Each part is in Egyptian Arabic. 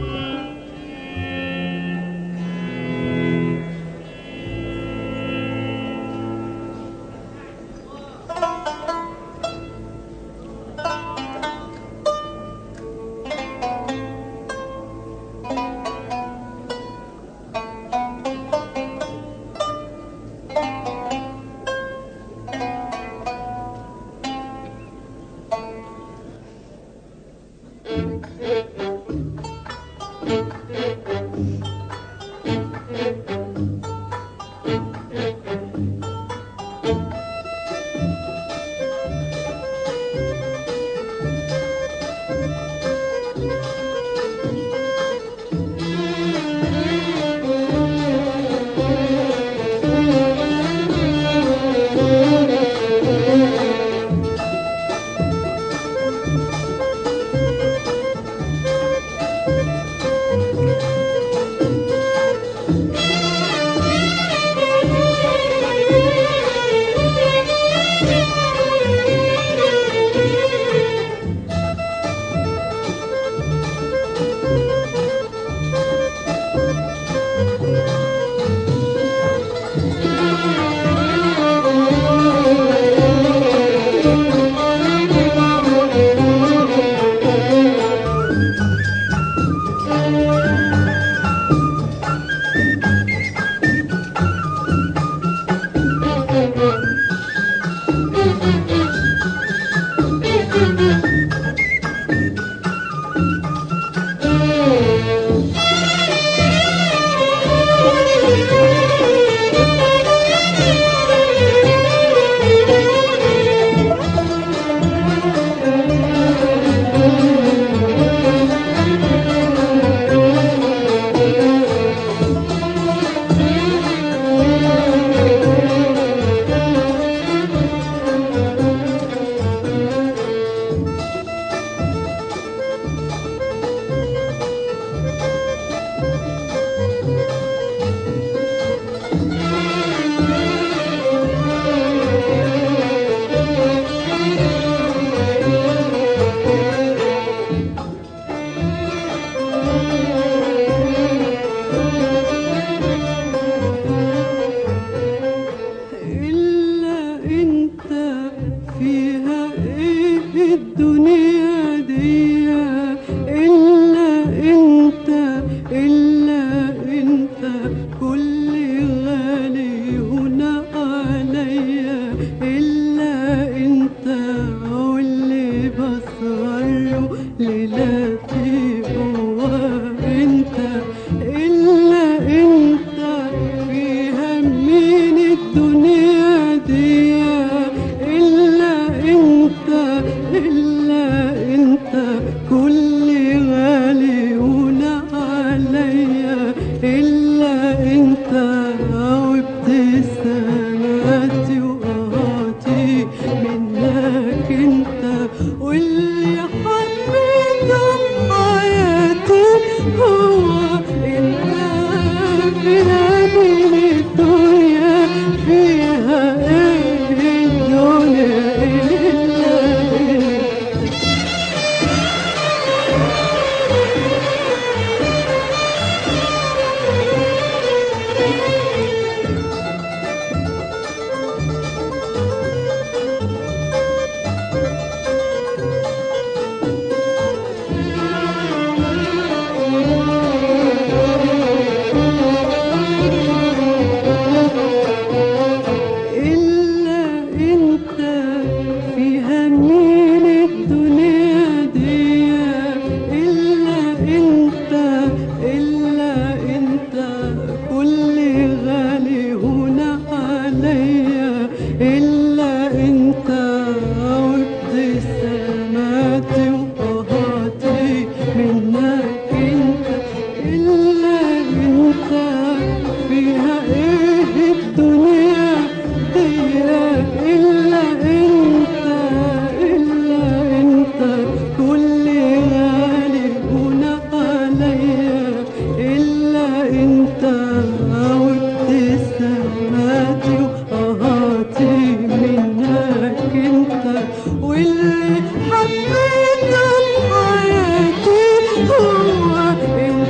واللي حبيته في حياتي هو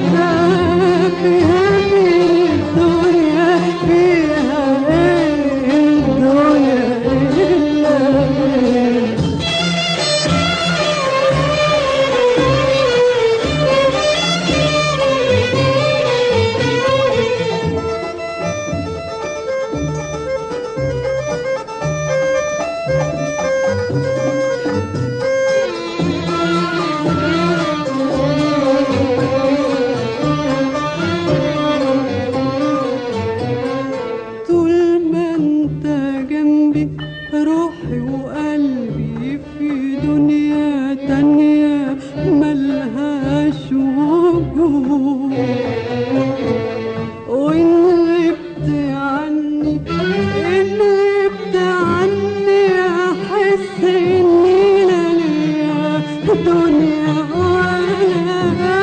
وإن غبت عني إن غبت عني أحس إني لا ليا دنيا ولا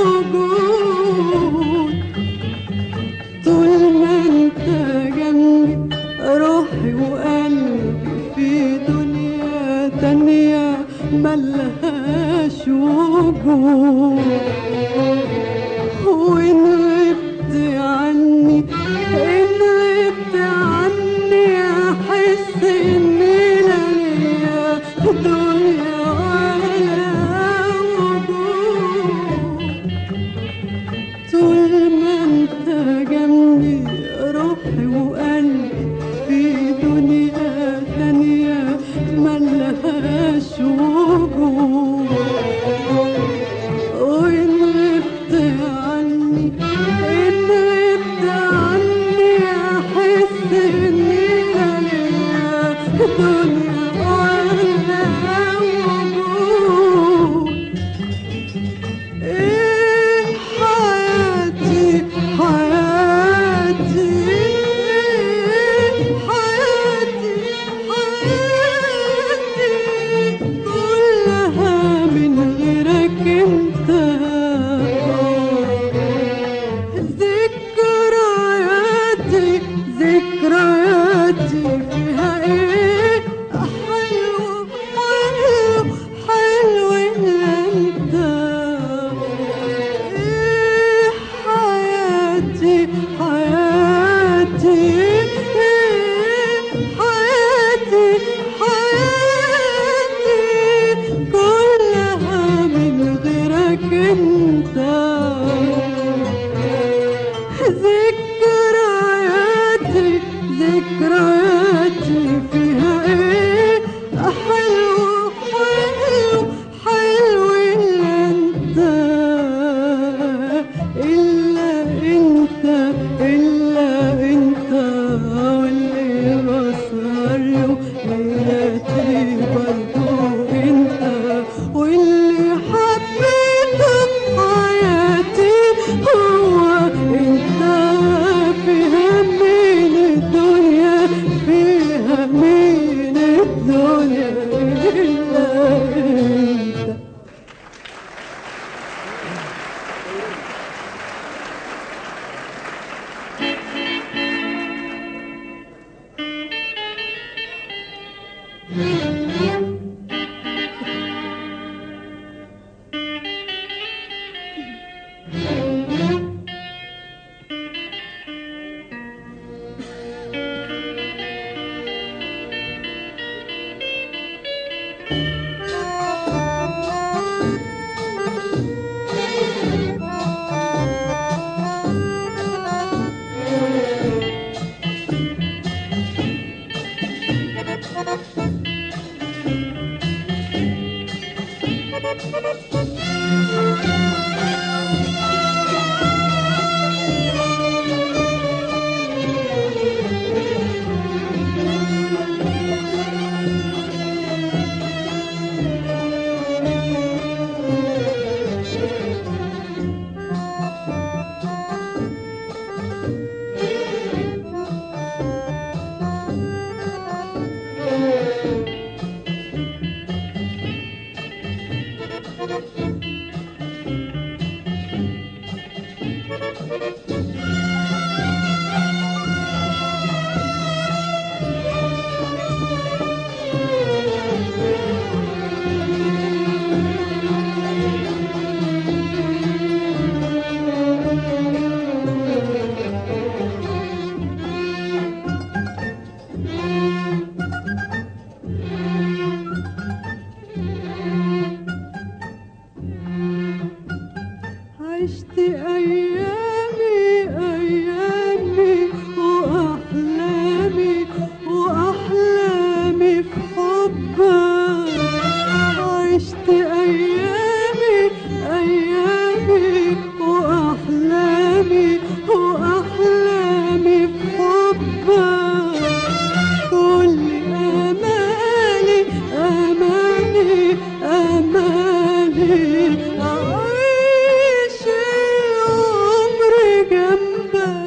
وجود طول ما انت جنبي روحي وقلبي في دنيا تانية ملهاش وجود وإن غبت عني إن غبت عني أحس إني لا ليا دنيا ولا وجود طول ما انت جنبي روحي وقلبي في دنيا تانية ملهاش وجود وإن غبت عني إن غبت عني أحس إني لا ليا دنيا ولا وجود إيه حياتي حياتي حياتي حياتي كلها من غيرك انت ذكرياتي ذكرياتي فيها ايه حلو حلو حلو الا انت إيه حياتي حياتي إيه حياتي حياتي كلها من غيرك انت ذكرياتي ذكرياتي فيها ايه حلو حلو حلو الا انت الا انت الا انت واللي بسهر له ليلاتي برضو انت واللي حبيته في حياتي هو انت فيها من الدنيا فيها من الدنيا الا انت عشت أيامي أيامي وأحلامي وأحلامي في حبك عشت أيامي أيامي وأحلامي وأحلامي في حبك كل أمالي أمالي أمالي أعيش جنبك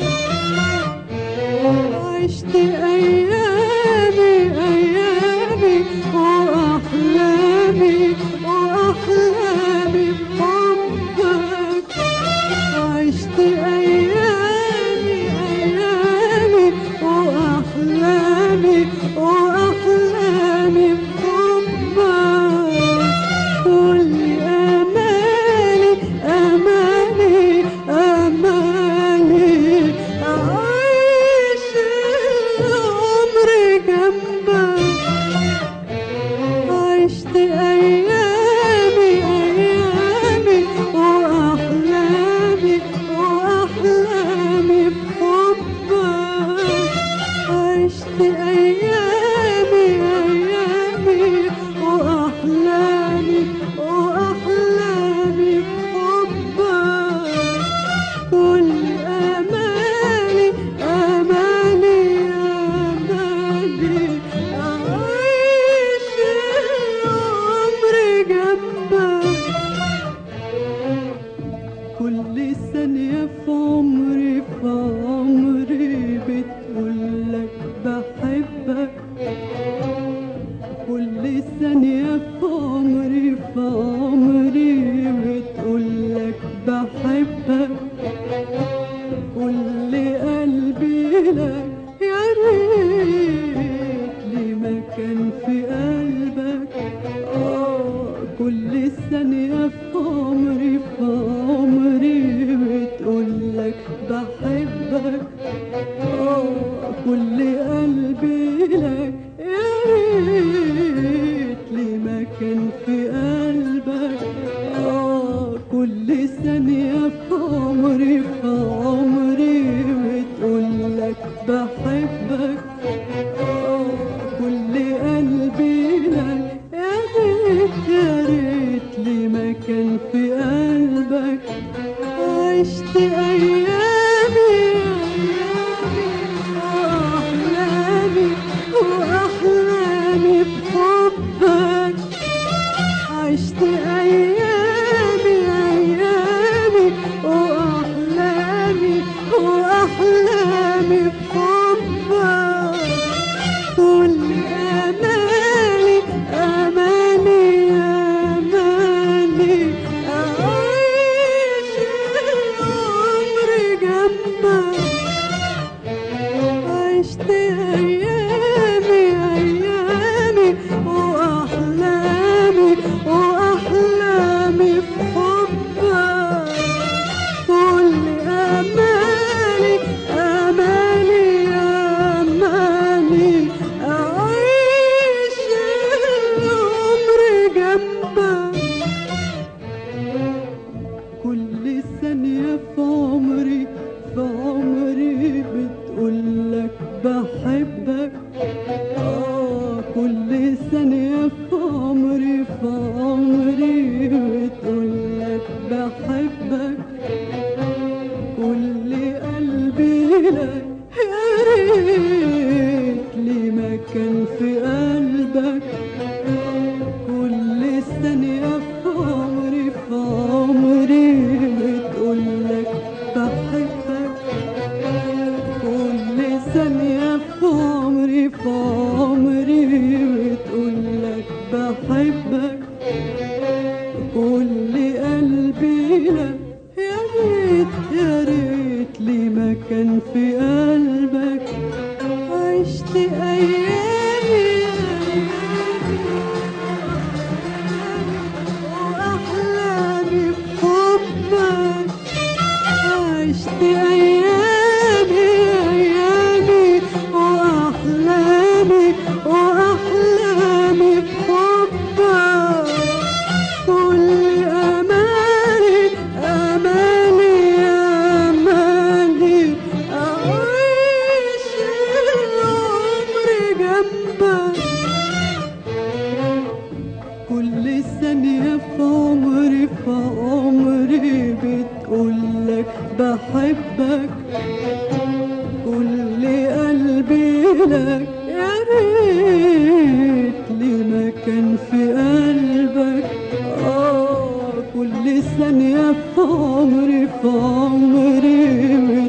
عشت أيامي أيامي وأحلامي وأحلامي بحبك عشت أيامي أيامي وأحلامي وأحلامي بحبك كل أمالي أمالي أمالي أعيش العمر جنبك عشت أيامي أيامي وأحلامي وأحلامي بحبك عشت أيامي أيامي وأحلامي وأحلامي بحبك كل أمالي أمالي أمالي أعيش العمر جنبك كل ثانية في عمري في عمري بتقولك بحبك كل ثانية في عمري في عمري بتقولك بحبك كل قلبي لك يا ريت لي مكان في قلبك آه كل ثانية في عمري في عمري بتقولك بحبك آه كل قلبي لك يا ريت لي مكان في قلبك آه كل ثانية في عمري في عمري بتقولك بحبك آه كل قلبي لك يا ريت يا ريت لي مكان في قلبك عشت أيامي أيامي وأحلامي وأحلامي بحبك عشت أيامي أيامي وأحلامي وأحلامي بحبك كل أمالي أمالي أمالي أعيش العمر جنبك عشت أيامي أيامي وأحلامي وأحلامي بحبك كل أمالي أمالي أمالي أعيش العمر جنبك كل ثانية في عمري في عمري بتقولك بحبك آه كل ثانية في عمري في عمري بتقولك بحبك كل قلبي لك يا ريت لي مكان في قلبك كل ثانية في عمري في عمري بتقولك بحبك كل ثانية في عمري في عمري بتقولك بحبك كل قلبي لك يا ريت يا ريت لي مكان في قلبك عشت أيامي وأحلامي بحبك عشت أيامي أيامي وأحلامي وأحلامي بحبك كل أمالي أمالي أمالي أعيش العمر جنبك كل ثانية في عمري في عمري بتقولك بحبك كل قلبي لك يا ريت لي مكان في قلبك آه كل ثانية في عمري في عمري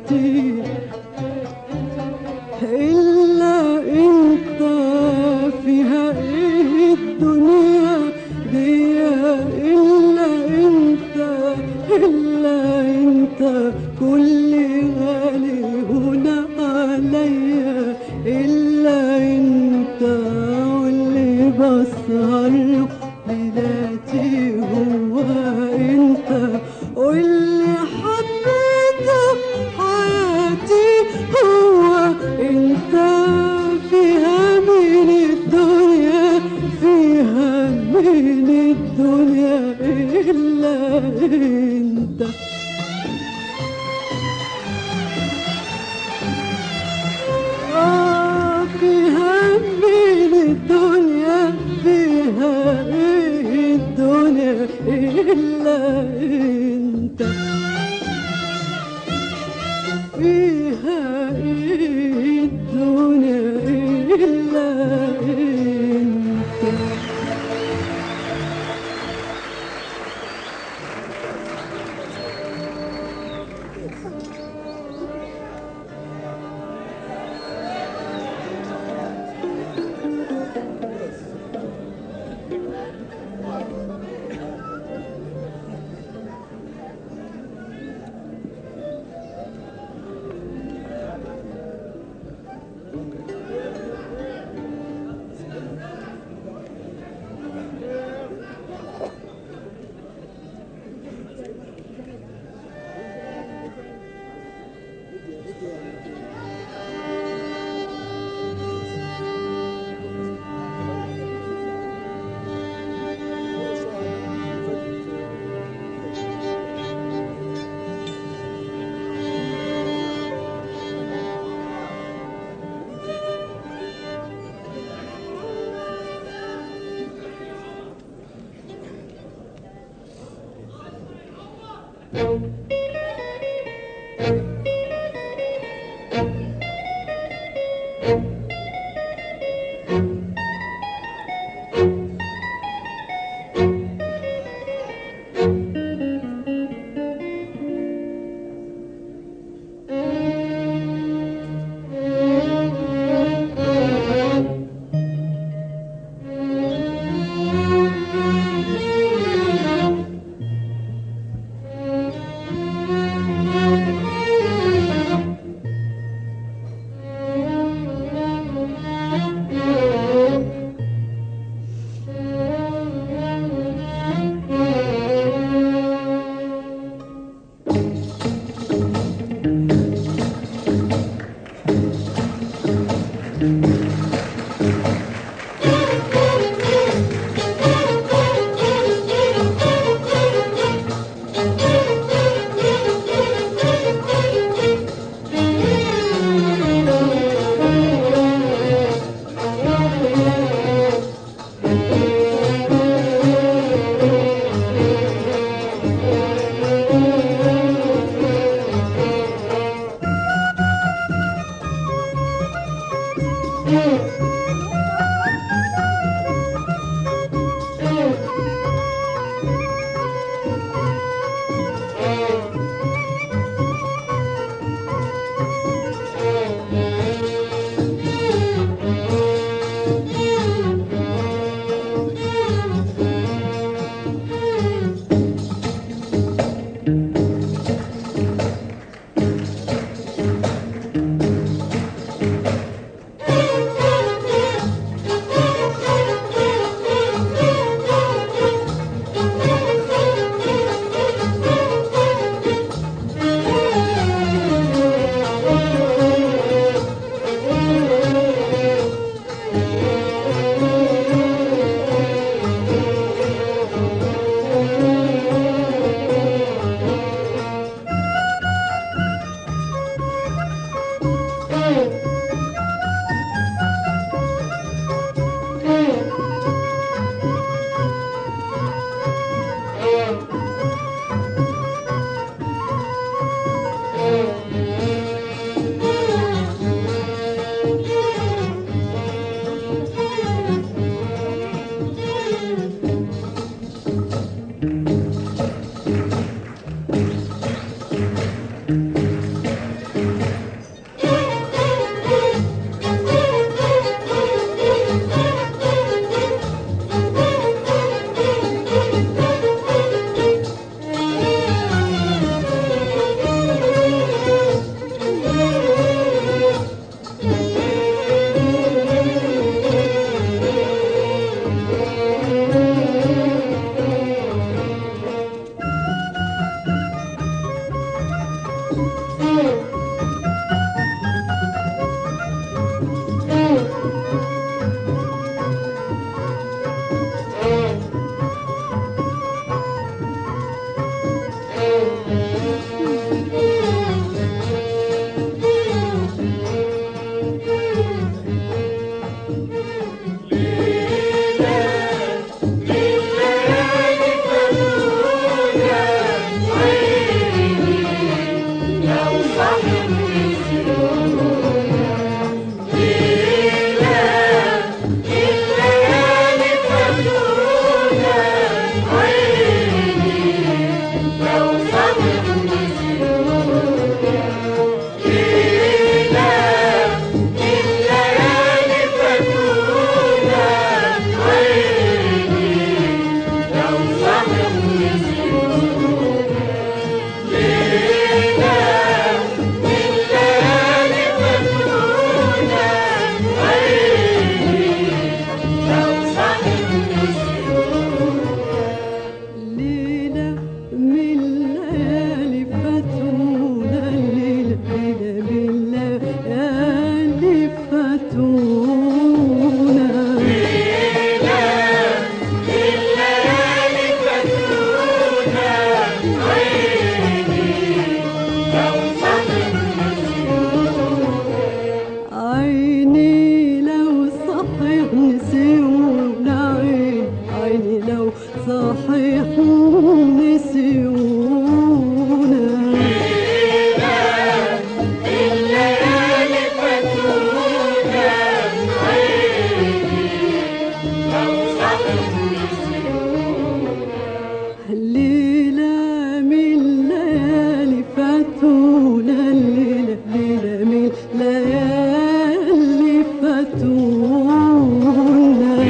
حياتي إلا أنت فيها إيه الدنيا دي إلا أنت إلا أنت كل غالي هنا عليا إلا أنت واللي بسهر ليلاتي هو أنت واللي حبيته حياتي هو انت فيها من الدنيا فيها من الدنيا الا انت آه فيها من الدنيا فيها ايه الدنيا الا انت فيها ايه الدنيا الا انت ليلة من الليالي فاتونا ليلة ليلة من الليالي فاتونا عيني لو صحيح نسيونا عيني عيني لو صحيح نسيونا الليلة من الليالي فاتونا الليلة ليلة من الليالي فاتونا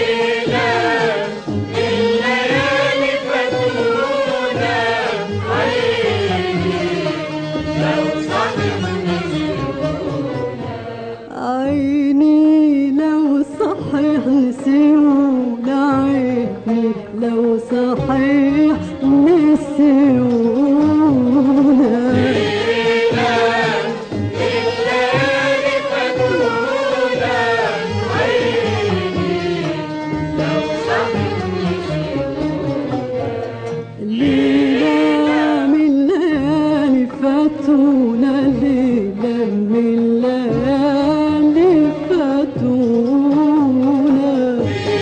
عيني لو صحيح نسيونا عيني لو صحيح نسيونا ليلة من ليالي فاتونا ليلة من ليالي فاتونا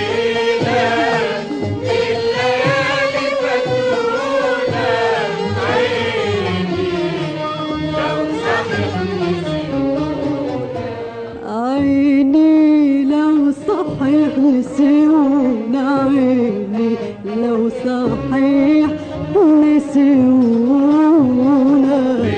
عيني لو صحيح نسيونا عيني لو صحيح نسيونا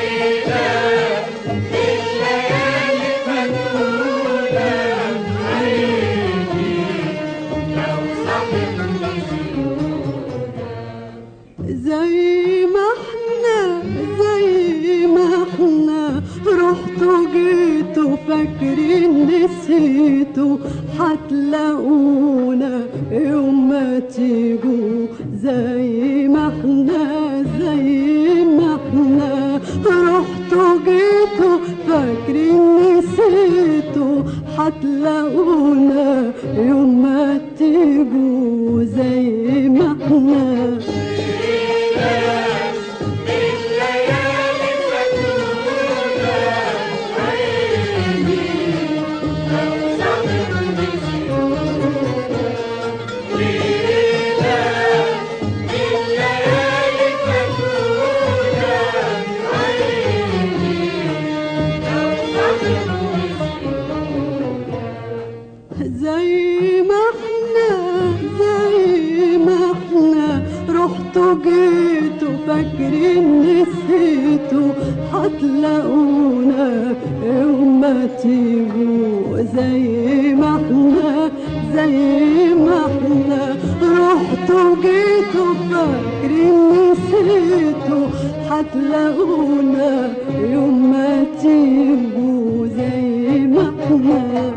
زي ما احنا زي ما احنا رحتوا جيتوا فاكرين نسيتوا هتلاقونا يوم ما تيجوا زي ما احنا زي ما احنا رحتوا جيتوا فاكرين نسيتوا هتلاقونا يوم ما تيجوا زي ما احنا زي ما احنا زي ما احنا رحتوا جيتوا فاكرين نسيتوا هتلاقونا يوم ما تيجوا زي ما احنا زي ما احنا رحتوا جيتوا فاكرين نسيتوا هتلاقونا يوم ما تيجوا زي ما احنا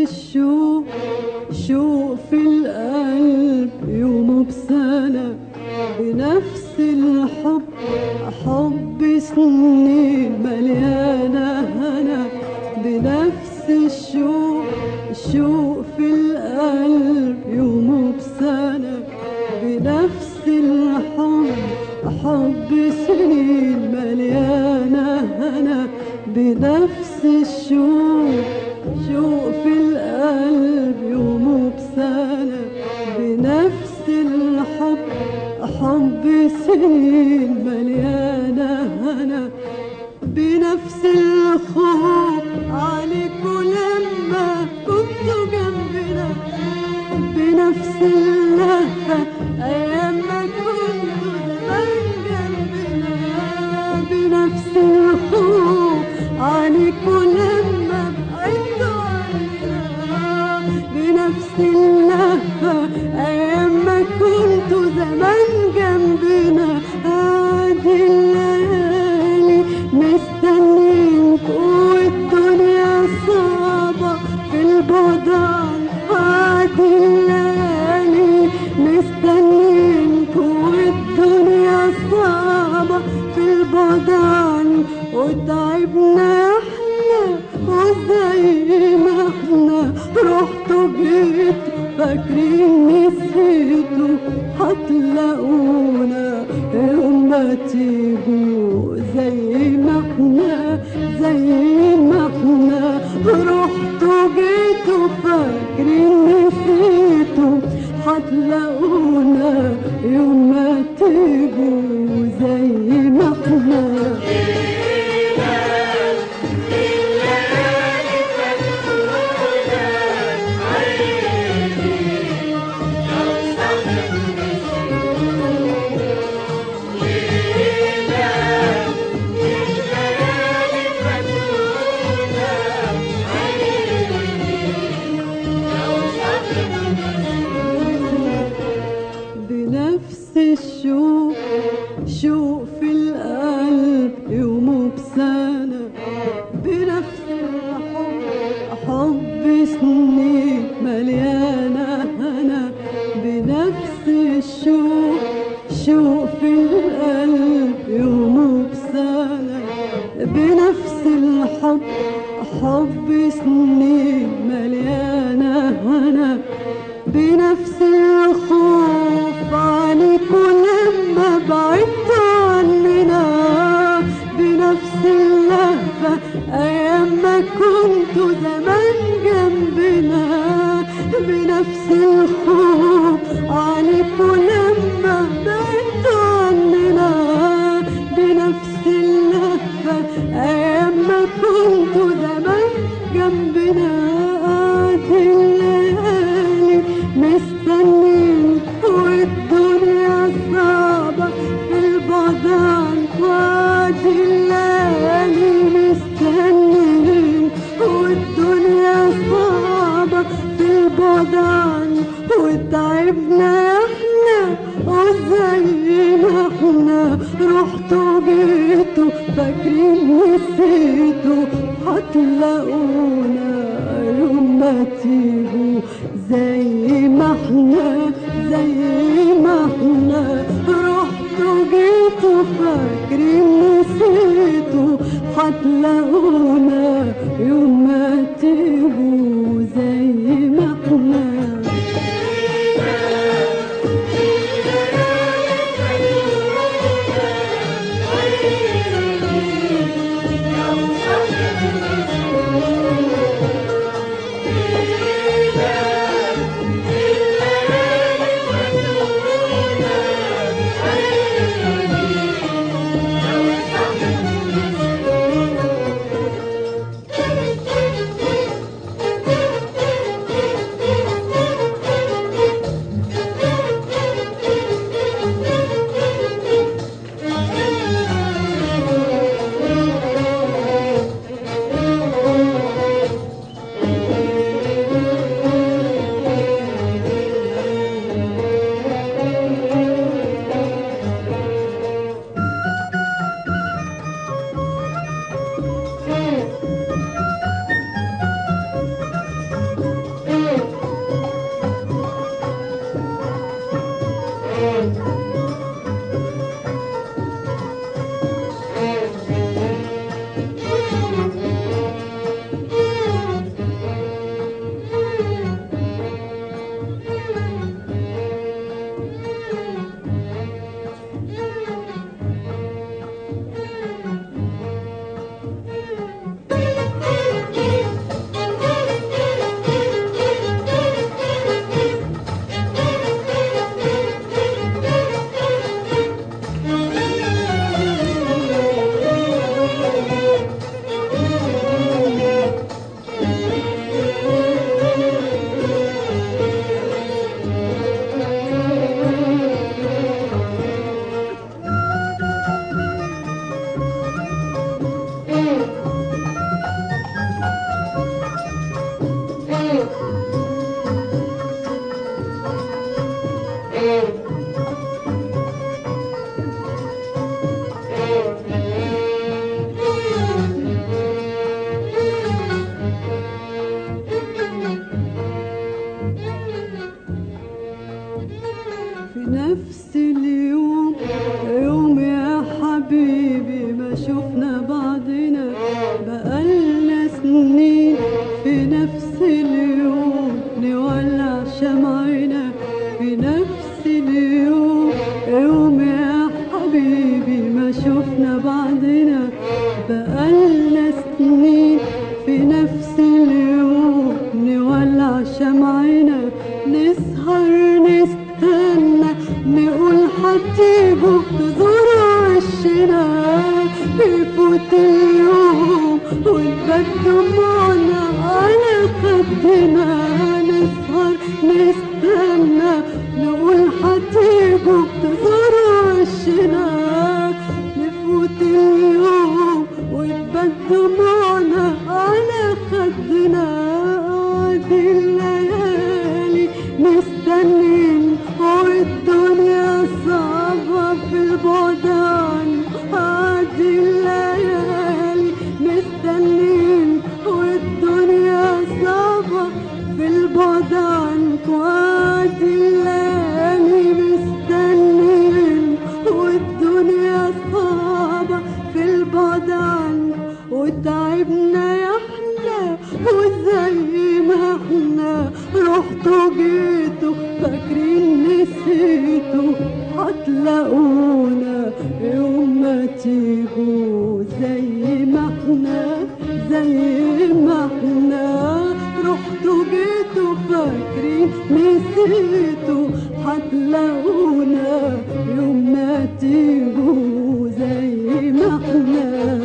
الشوق شوق في القلب يوم بسنة بنفس الحب حب سنين مليانة هنا بنفس الشوق شوق في القلب يوم بسنة بنفس الحب حب سنين مليانة هنا بنفس الشوق شوق في القلب يوم بسنة بنفس الحب حب سنين مليانة هنا بنفس الخوف عليكوا لما كنتوا جنبنا بنفس اللهفة أيام ما كنتوا زمان جنبنا بنفس الخوف عليكوا لما بعدتوا عننا بنفس اللهفة أيام ما كنتوا زمان جنبنا هذه الليالي مستنينكوا والدنيا صعبة في البعد عن هذه الليالي مستنينكوا والدنيا صعبة في البعد عن وتعبنا احنا وزي ما احنا رحتوا جيتوا فاكرين نسيتوا هتلاقونا يوم ما تيجوا زي ما احنا زي ما احنا رحتوا جيتوا فاكرين نسيتوا هتلاقونا يوم ما تيجوا زي ما احنا بنفس الشوق شوق في القلب يوم بسنة بنفس الحب حب سنين مليانة هنا بنفس الشوق شوق في القلب يوم بسنة بنفس الحب حب سنين مليانة هنا بنفس الخوف عليكوا لما بعدتوا عننا بنفس اللهفة أيام ما كنتوا زمان جنبنا بنفس الخوف عليكوا لما بعدتوا عننا بنفس اللهفة أيام ما كنتوا زمان جنبنا قعدت الليالي مستنين والدنيا صعبة في البعد عن وعد الليالي مستنين والدنيا صعبة في البعد عن وتعبنا احنا وزي ما احنا رحتوا جيتوا فاكرين نسيتوا هتلاقونا يوم ما تيجوا زي ما احنا زي ما احنا رحتوا جيتوا فاكرين نسيتوا هتلاقونا يوم ما تيجوا زي ما احنا نفس اليوم يوم يا حبيبي ما شفنا بعضنا بقالنا سنين في نفس اليوم نولع شمعنا في نفس اليوم يوم يا حبيبي ما شفنا بعضنا بقالنا سنين في نفس اليوم نولع شمعنا نسهر نستنى نقول هتيجوا تزوروا وشنا يفوت اليوم ونبات دموعنا على خدنا نسهر نستنى نقول هتيجوا تزوروا وشنا نفوت اليوم وتبات دموعنا على خدنا عادي الليالي مستنين والدنيا صعبة في البعد عنه عادي الليالي مستنين والدنيا صعبة في البعد عنك وعادي الليالي مستنين والدنيا صعبة في البعد عنك وتعبنا يا احنا وزي ما احنا رحتوا جيتوا فاكرين نسيتوا هتلاقونا يوم ما تيجوا زي ما احنا زي ما احنا رحتوا جيتوا فاكرين نسيتوا هتلاقونا يوم ما تيجوا زي ما احنا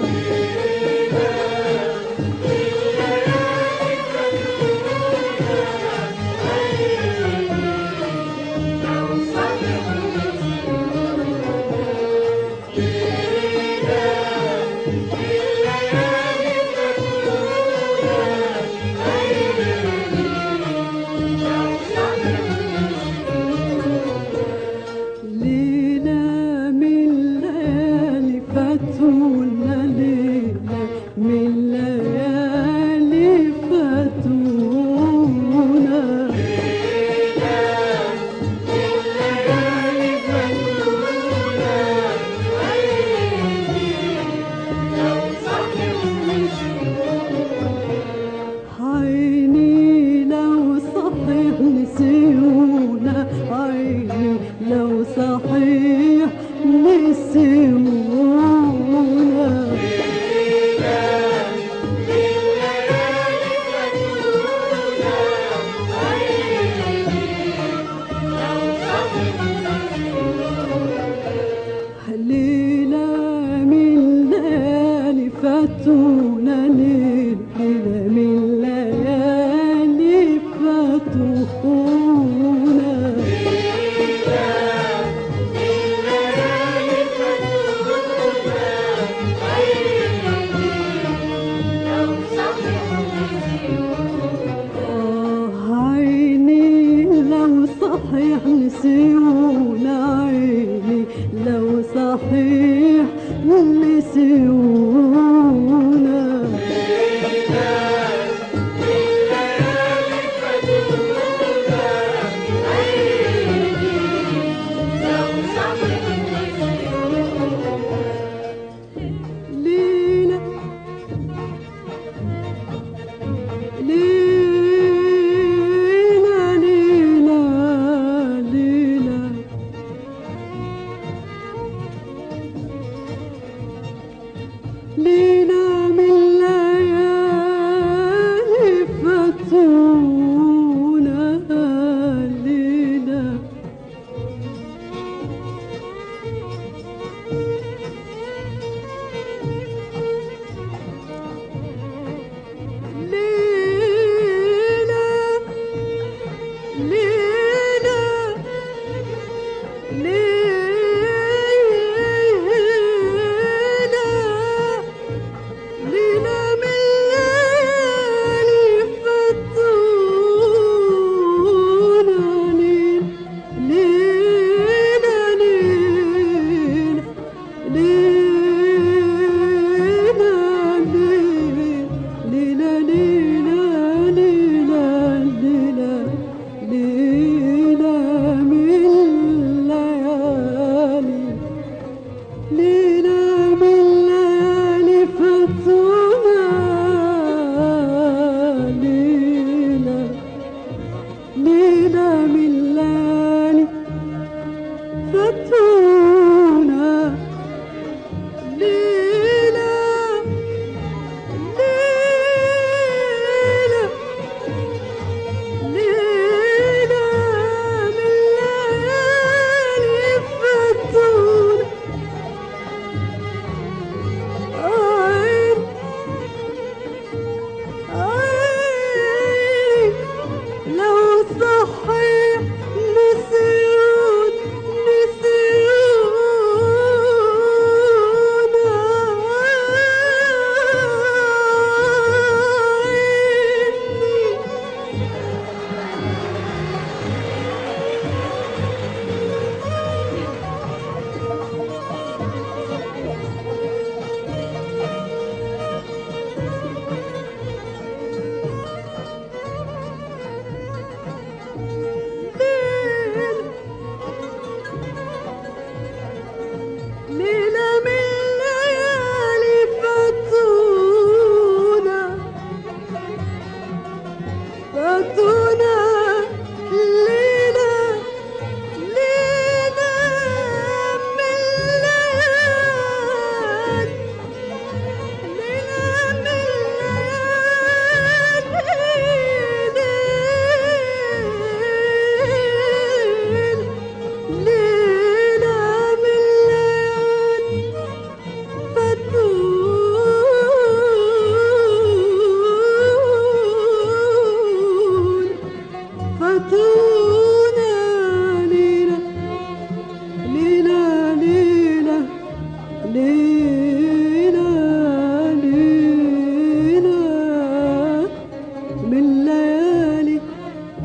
ليلة من الليالي فاتونا ليلة من الليالي فاتونا عيني لو صحيح نسيونا عيني لو صحيح نسيونا ليلة من ليالي فاتونا ليلة من ليالي فاتونا آه عيني لو صحيح نسيونا عيني لو صحيح نسيونا ليلة ليلة ليلة ليلة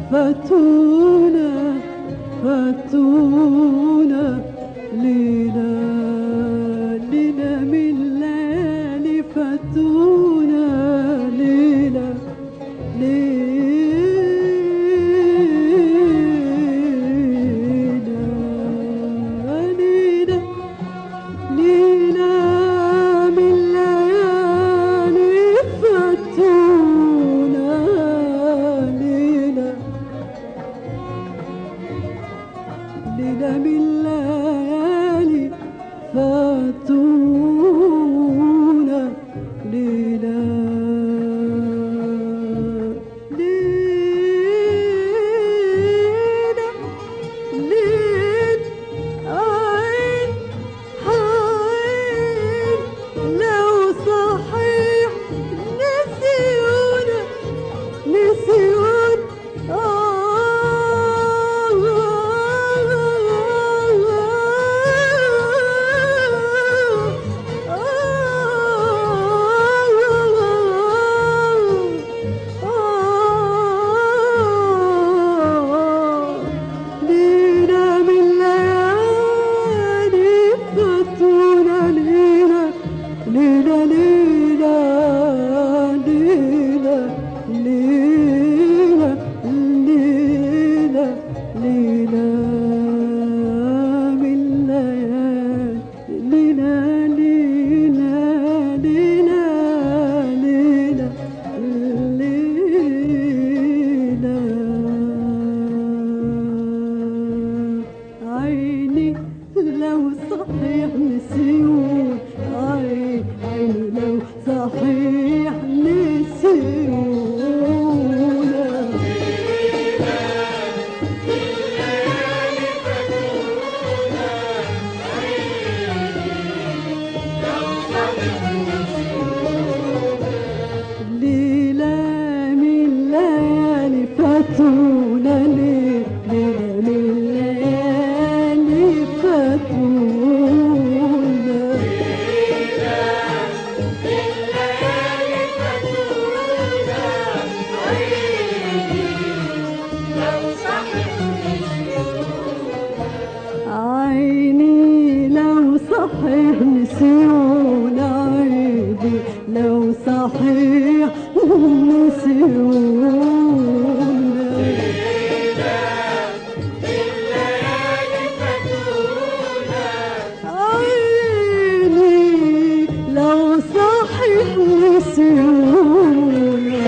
فاتونا فاتونا ليلة ليلة من ليالي فاتونا ليلة ليلة ليلة ليلة من ليالي فاتونا ليلة ليلة من ليالي فاتونا ليلة ليلة ليل عين عين لو صحيح نسيونا نسيون ليلة من ليالي فاتونا ليلة ليلة ليلة ليلة ليلة ليلة ليلة من ليالي ليلة ليلة ليلة ليلة ليلة عيني لو صحيح نسيون عيني عيني لو صحيح نسيون ليلة من ليالي فاتونا ليلة من ليالي فاتونا عيني لو صحيح نسيون عيني لو صحيح نسيون عيني لو صحيح نسيون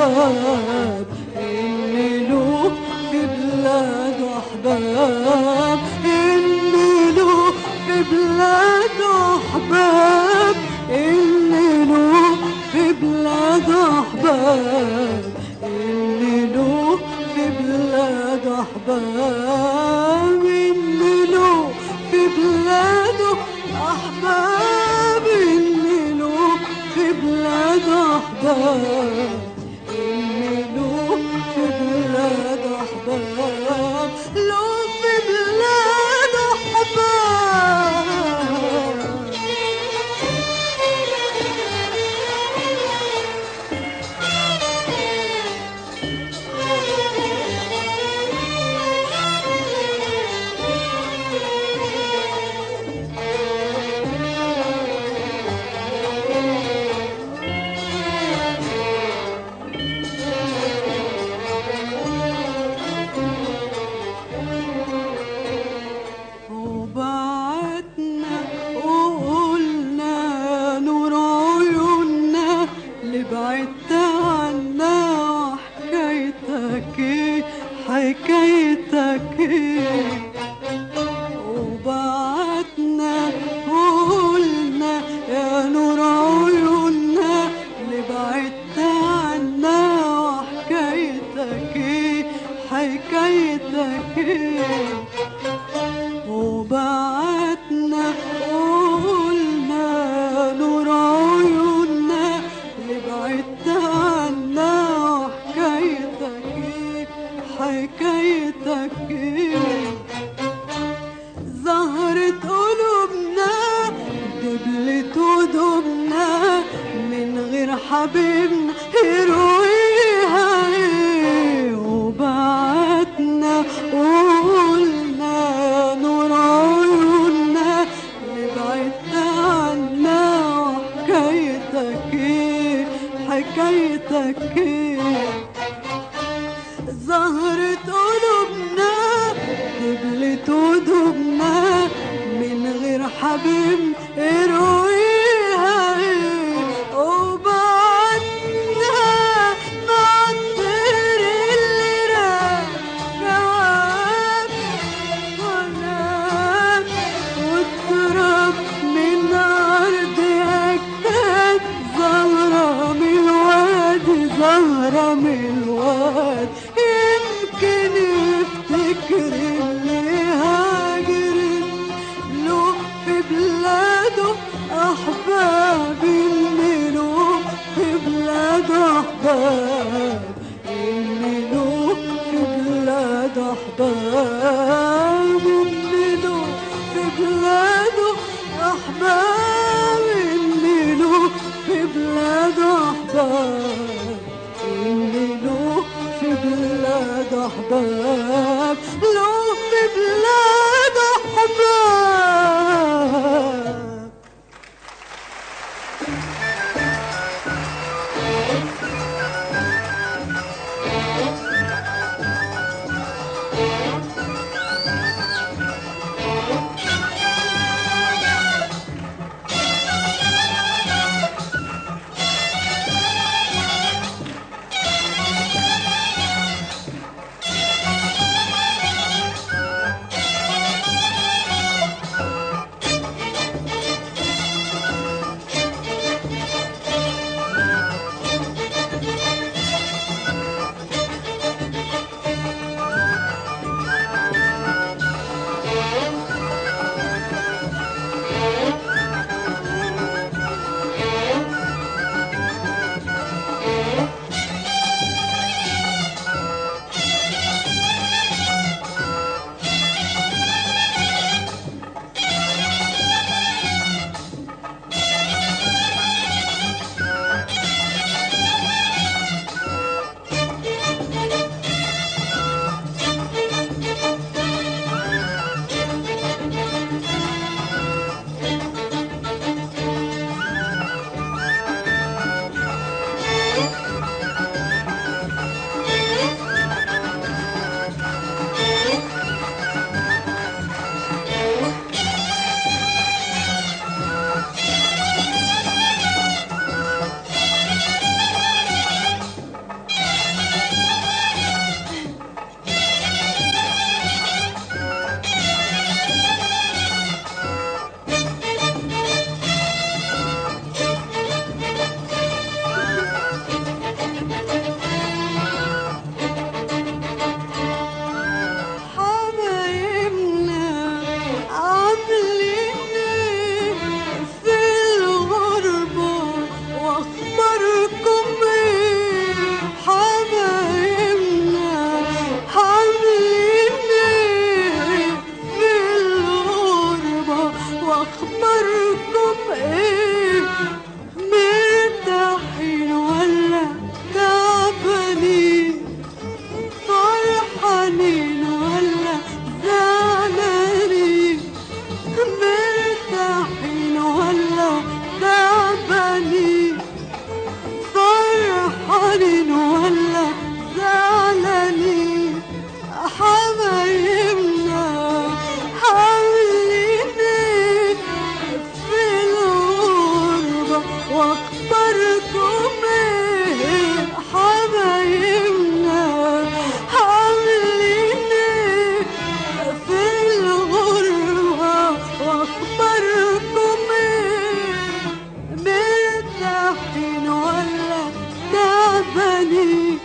أحباب اللي له في بلاده أحباب اللي له في بلاده أحباب اللي له في بلاده أحباب اللي له في بلاده أحباب اللي له في بلاده أحباب اللي له في بلاده أحباب اللي له في بلاده أحباب له في بلاده أحباب وبعتنا وقلنا نور عيوننا اللي بعدت عنا وحكايتك ايه حكايتك ايه وبعتنا وقلنا يا نور عيوننا اللي بعدت عنا وحكايتك ايه حكايتك ايه وبعتنا وقلنا نور عيوننا اللي بعدت عنا وحكايتك ايه حكايتك ايه زهرة قلوبنا دبلت ودوبنا من غير حبيبنا يرويها ايه وبعتنا وقلنا نور عيوننا اللي بعدت عنا وحكايتك ايه حكايتك ايه زهرة قلوبنا دبلت ودوبنا من غير حبيب ارويها ايه وبعدنا نعطر اللي راح جواب ونام والتراب من أرض أجداد زهرة من الوادي زهرة من الواد يمكن يفتكر اللي هاجر له في بلاده أحباب اللي له في بلاده أحباب اللي له في بلاده أحباب اللي له في بلاده أحباب اللي له في بلاده أحباب اللي له في بلاده أحباب له في بلاده أحباب واخبركم ايه حبايبنا عاملين ايه في الغربة واخبركم ايه مرتاحين ولا تعبانين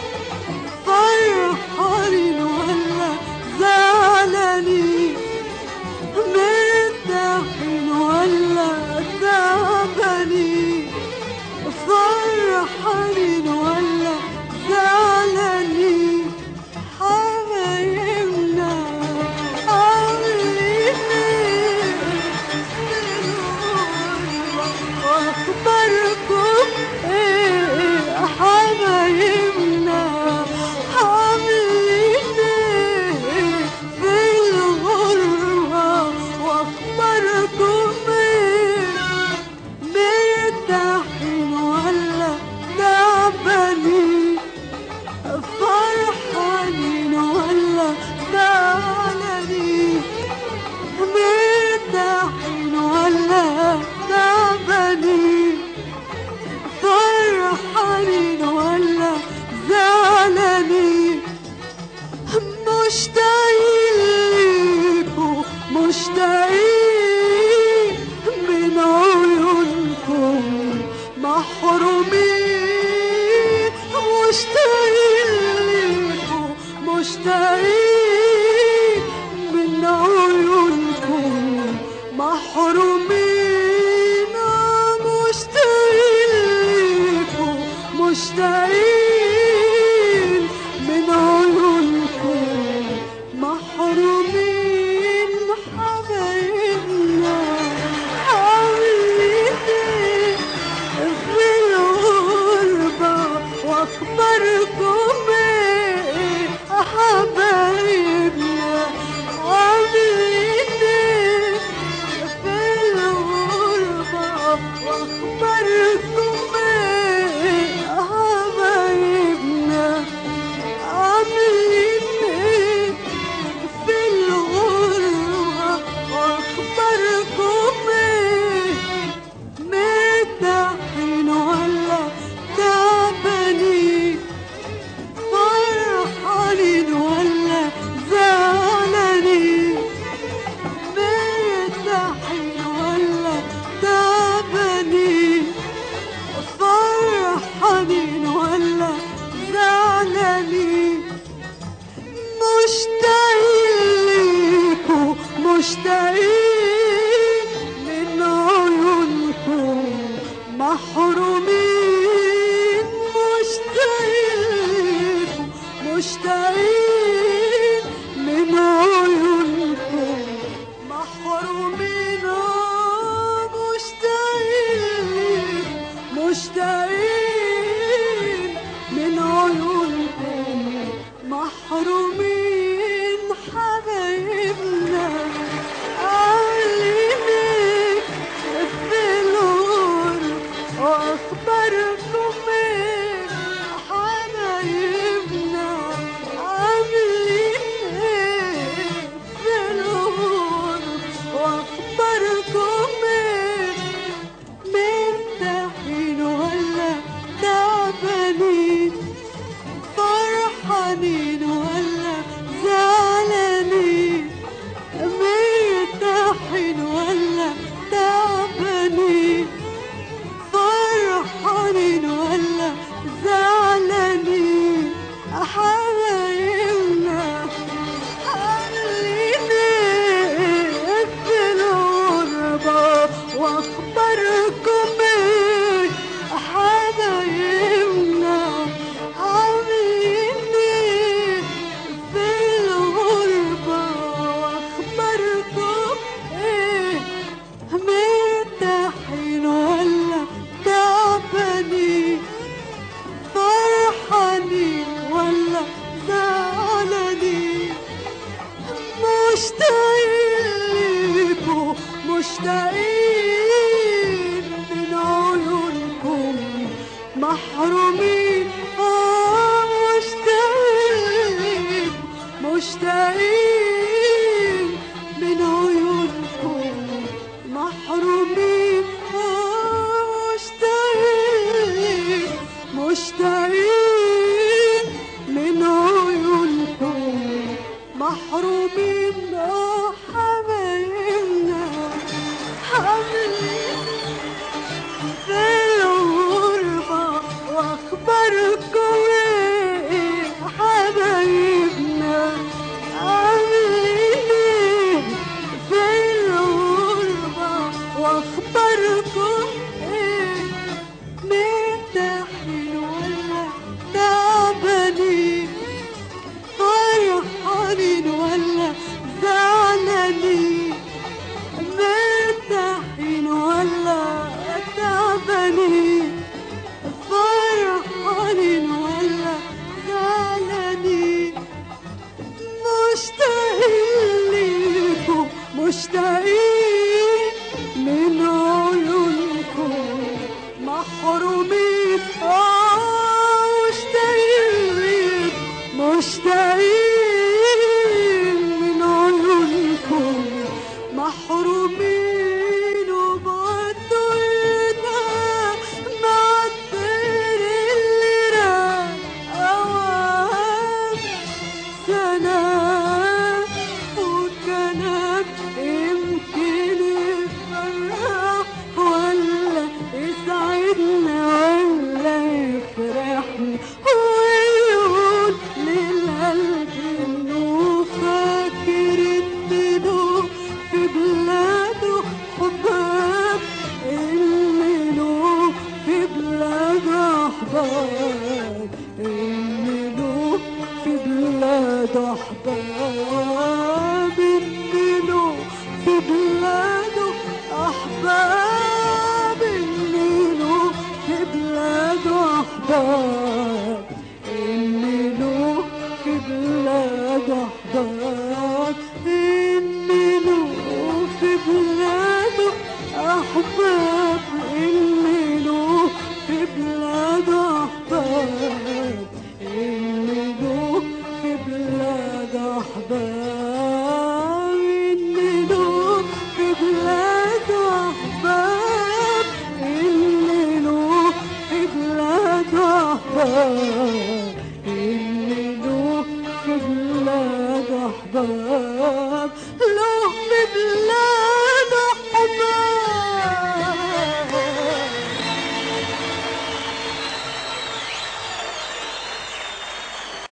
فرحانين ولا زعلانين مرتاحين ولا تعبانين فرحانين ولا زعلانين حبايبنا عاملين ايه واخباركم ايه حبايبنا عاملين ايه في الغربة واخباركم ايه مرتاحين ولا تعبانين فرحانين ولا زعلانين مرتاحين ولا تعبانين فرحانين ولا زعلانين مشتاقين ليكوا مشتاقين من عيونكم محرومين مشتاقين ليكوا مشتاقين من عيونكم محرومين مشتاقين ليكوا مشتاقين من عيونكم محرومين حبايبنا عاملين ايه في الغربة واخباركم ايه حبايبنا عاملين ايه في الغربة واخباركم ايه حبايبنا عاملين ايه في الغربة واخباركم ايه مرتاحين ولا تعبانين فرحانين ولا زعلانين مرتاحين ولا تعبانين فرحانين ولا زعلانين مشتاقين ليكوا مشتاقين من عيونكم محرومين مشتاقين ليكوا مشتاقين من عيونكم محرومين آه، مشتاقين ليكوا مشتاقين من عيونكم محرومين حبايبنا عاملين ايه في الغرب واخباركم ايه حبايبنا عاملين ايه في الغرب واخباركم ايه مرتاحين ولا تعبانين فرحانين ولا زعلانين مرتاحين ولا تعبانين فرحانين ولا زعلانين حبايبنا عاملين ايه في الغربة واخباركم ايه حبايبنا عاملين ايه في الغربة واخباركم ايه مرتاحين ولا تعبانين فرحانين ولا زعلانين مشتاقين ليكوا مشتاقين من عيونكم محرومين آه مشتاقين مشتاقين من عيونكم محرومين آه مشتاقين واخباركم ايه حبايبنا عاملين ايه في الغربة واخباركم ايه مرتاحين ولا تعبانين فرحانين ولا زعلانين مرتاحين ولا تعبانين فرحانين ولا زعلانين مشتاقين ليكم مشتاقين من عيونكم محرومين آه مشتاقين ليكم مشتاقين من عيونكم محرومين وبعدوا ايدنا مع الطير اللي راح أوام سنة وكلام يمكن يفرح ولا يسعدنا ولا يفرحنا ويقول للقلب انه فاكر انه في بلاده حباب انه في بلاده احباب انه في بلاده احباب انه في بلاده احباب انه في بلاده احباب انه في بلاده احباب انه في بلاده احباب انه في بلاده احباب انه في بلاده احباب انه في بلاده احباب انه في بلاده احباب انه في بلاده احباب